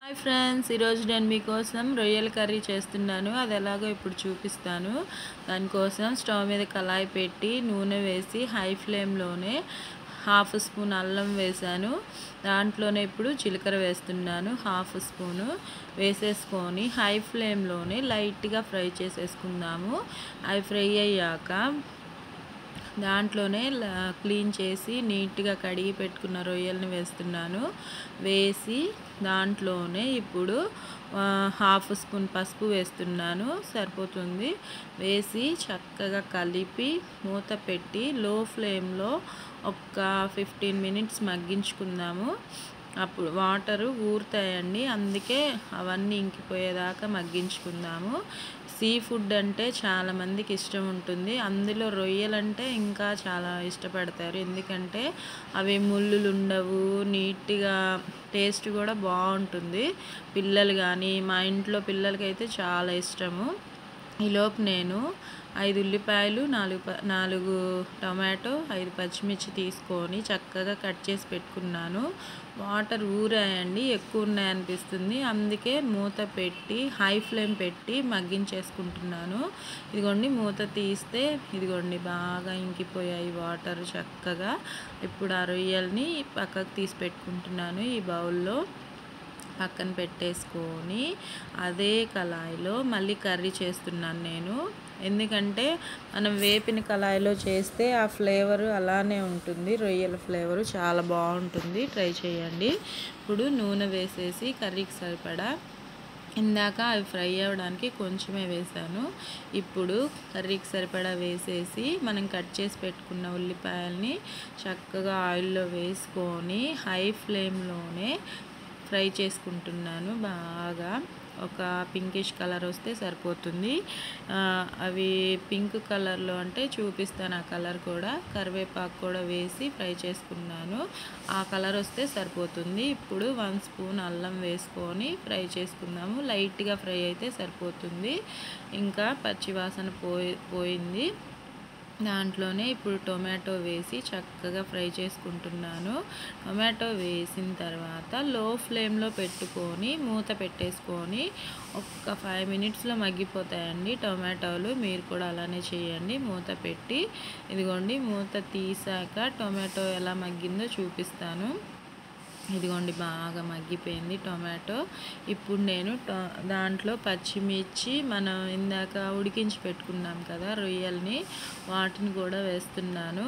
hi friends ఈరోజు నేను మీకోసం రొయ్యల కర్రీ చేస్తున్నాను అది ఎలాగో ఇప్పుడు చూపిస్తాను దానికోసం స్టవ్ మీద కళాయి పెట్టి నూనె వేసి హై ఫ్లేమ్లోనే హాఫ్ స్పూన్ అల్లం వేసాను దాంట్లోనే ఇప్పుడు జీలకర్ర వేస్తున్నాను హాఫ్ స్పూను వేసేసుకొని హై ఫ్లేమ్లోనే లైట్గా ఫ్రై చేసేసుకుందాము అవి ఫ్రై అయ్యాక దాంట్లోనే ల- క్లీన్ చేసి నీట్గా కడిగి పెట్టుకున్న రొయ్యల్ని వేస్తున్నాను వేసి దాంట్లోనే ఇప్పుడు ఆ, హాఫ్ స్పూన్ పసుపు వేస్తున్నాను సరిపోతుంది వేసి చక్కగా కలిపి మూత పెట్టి లో ఫ్లేమ్లో ఒక ఫిఫ్టీన్ మినిట్స్ మగ్గించుకుందాము అప్పుడు వాటరు ఊరుతాయండి అందుకే అవన్నీ ఇంకిపోయేదాకా మగ్గించుకుందాము సీ ఫుడ్ అంటే చాలా మందికి ఇష్టం ఉంటుంది అందులో రొయ్యలంటే ఇంకా చాలా ఇష్టపడతారు ఎందుకంటే అవి ముళ్ళులు ఉండవు నీట్గా టేస్ట్ కూడా బాగుంటుంది పిల్లలు కానీ మా ఇంట్లో పిల్లలకైతే చాలా ఇష్టము ఈలోపు నేను ఐదు ఉల్లిపాయలు నాలుగు ప నాలుగు టొమాటో ఐదు పచ్చిమిర్చి తీసుకొని చక్కగా కట్ చేసి పెట్టుకున్నాను వాటర్ ఊరాయండి ఎక్కువ ఉన్నాయనిపిస్తుంది అందుకే మూత పెట్టి హై ఫ్లేమ్ పెట్టి మగ్గించేసుకుంటున్నాను ఇదిగోండి మూత తీస్తే ఇదిగోండి బాగా ఇంకిపోయాయి వాటర్ చక్కగా ఇప్పుడు ఆ రొయ్యల్ని పక్కకు తీసి పెట్టుకుంటున్నాను ఈ బౌల్లో పక్కన పెట్టేసుకొని అదే కళాయిలో మళ్ళీ కర్రీ చేస్తున్నాను నేను ఎందుకంటే మనం వేపిన కళాయిలో చేస్తే ఆ ఫ్లేవర్ అలానే ఉంటుంది రొయ్యల ఫ్లేవరు చాలా బాగుంటుంది ట్రై చేయండి ఇప్పుడు నూనె వేసేసి కర్రీకి సరిపడా ఇందాక అవి ఫ్రై అవ్వడానికి కొంచెమే వేసాను ఇప్పుడు కర్రీకి సరిపడా వేసేసి మనం కట్ చేసి పెట్టుకున్న ఉల్లిపాయల్ని చక్కగా ఆయిల్లో వేసుకొని హై ఫ్లేమ్లోనే ఫ్రై చేసుకుంటున్నాను బాగా ఒక పింకిష్ కలర్ వస్తే సరిపోతుంది ఆ, అవి పింక్ కలర్లో అంటే చూపిస్తాను ఆ కలర్ కూడా కరివేపాకు కూడా వేసి ఫ్రై చేసుకున్నాను ఆ కలర్ వస్తే సరిపోతుంది ఇప్పుడు వన్ స్పూన్ అల్లం వేసుకొని ఫ్రై చేసుకుందాము లైట్గా ఫ్రై అయితే సరిపోతుంది ఇంకా పచ్చివాసన పోయి పోయింది దాంట్లోనే ఇప్పుడు టొమాటో వేసి చక్కగా ఫ్రై చేసుకుంటున్నాను టొమాటో వేసిన తర్వాత లో ఫ్లేమ్లో పెట్టుకొని మూత పెట్టేసుకొని ఒక్క ఫైవ్ మినిట్స్లో మగ్గిపోతాయండి టొమాటోలు మీరు కూడా అలానే చేయండి మూత పెట్టి ఇదిగోండి మూత తీసాక టొమాటో ఎలా మగ్గిందో చూపిస్తాను ఇదిగోండి బాగా మగ్గిపోయింది టొమాటో ఇప్పుడు నేను టొ- దాంట్లో పచ్చిమిర్చి మనం ఇందాక ఉడికించి పెట్టుకున్నాం కదా రొయ్యల్ని వాటిని కూడా వేస్తున్నాను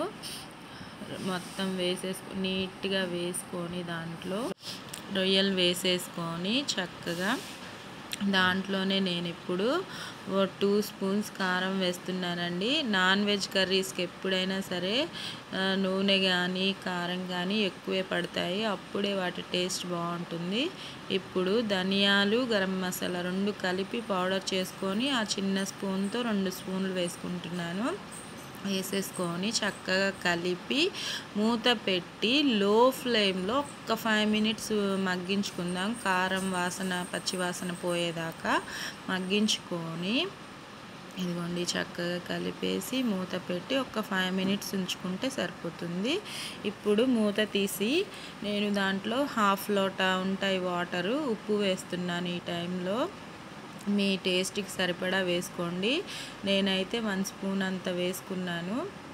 మొత్తం వేసేసుకు నీట్గా వేసుకొని దాంట్లో రొయ్యలు వేసేసుకొని చక్కగా దాంట్లోనే నేను ఇప్పుడు ఓ టూ స్పూన్స్ కారం వేస్తున్నానండి నాన్ వెజ్ కర్రీస్కి ఎప్పుడైనా సరే ఆ, నూనె కానీ కారం కానీ ఎక్కువే పడతాయి అప్పుడే వాటి టేస్ట్ బాగుంటుంది ఇప్పుడు ధనియాలు గరం మసాలా రెండు కలిపి పౌడర్ చేసుకొని ఆ చిన్న స్పూన్తో రెండు స్పూన్లు వేసుకుంటున్నాను వేసేసుకొని చక్కగా కలిపి మూత పెట్టి లో ఫ్లేమ్లో ఒక్క ఫైవ్ మినిట్స్ మగ్గించుకుందాం కారం వాసన పచ్చి వాసన పోయేదాకా మగ్గించుకొని ఇదిగోండి చక్కగా కలిపేసి మూత పెట్టి ఒక ఫైవ్ మినిట్స్ ఉంచుకుంటే సరిపోతుంది ఇప్పుడు మూత తీసి నేను దాంట్లో హాఫ్ లోటా ఉంటాయి వాటరు ఉప్పు వేస్తున్నాను ఈ టైంలో మీ టేస్ట్కి సరిపడా వేసుకోండి నేనైతే వన్ స్పూన్ అంత వేసుకున్నాను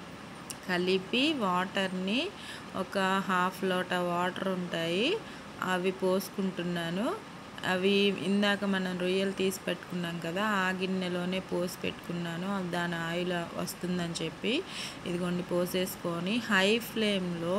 కలిపి వాటర్ని ఒక హాఫ్ లోటా వాటర్ ఉంటాయి అవి పోసుకుంటున్నాను అవి ఇందాక మనం రొయ్యలు తీసి పెట్టుకున్నాం కదా ఆ గిన్నెలోనే పోసి పెట్టుకున్నాను అది దాని ఆయిల్ వస్తుందని చెప్పి ఇదిగోండి పోసేసుకొని హై ఫ్లేమ్లో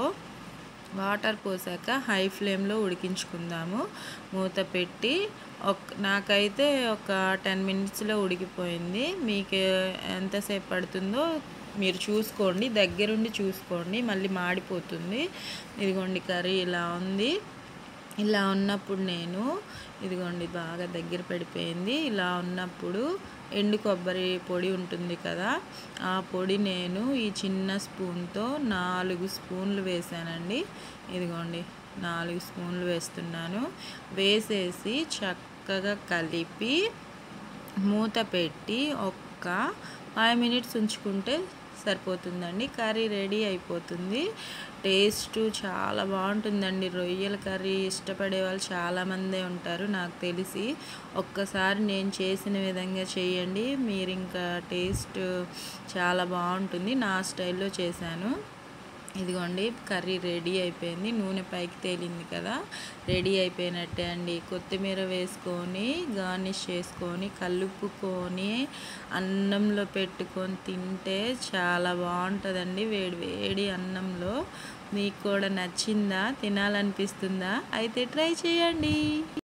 వాటర్ పోసాక హై ఫ్లేమ్లో ఉడికించుకుందాము మూత పెట్టి ఒక నాకైతే ఒక టెన్ మినిట్స్లో ఉడికిపోయింది మీకు ఎంతసేపు పడుతుందో మీరు చూసుకోండి దగ్గరుండి చూసుకోండి మళ్ళీ మాడిపోతుంది ఇదిగోండి కర్రీ ఇలా ఉంది ఇలా ఉన్నప్పుడు నేను ఇదిగోండి బాగా దగ్గర పడిపోయింది ఇలా ఉన్నప్పుడు ఎండు కొబ్బరి పొడి ఉంటుంది కదా ఆ పొడి నేను ఈ చిన్న స్పూన్తో నాలుగు స్పూన్లు వేసానండి ఇదిగోండి నాలుగు స్పూన్లు వేస్తున్నాను వేసేసి చక్కగా కలిపి మూత పెట్టి ఒక్క ఫైవ్ మినిట్స్ ఉంచుకుంటే సరిపోతుందండి కర్రీ రెడీ అయిపోతుంది టేస్ట్ చాలా బాగుంటుందండి రొయ్యల కర్రీ ఇష్టపడే వాళ్ళు చాలామందే ఉంటారు నాకు తెలిసి ఒక్కసారి నేను చేసిన విధంగా చేయండి మీరు ఇంకా టేస్ట్ చాలా బాగుంటుంది నా స్టైల్లో చేశాను ఇదిగోండి కర్రీ రెడీ అయిపోయింది నూనె పైకి తేలింది కదా రెడీ అయిపోయినట్టే అండి కొత్తిమీర వేసుకొని గార్నిష్ చేసుకొని కలుపుకొని అన్నంలో పెట్టుకొని తింటే చాలా బాగుంటుందండి వేడి వేడి అన్నంలో మీకు కూడా నచ్చిందా తినాలనిపిస్తుందా అయితే ట్రై చేయండి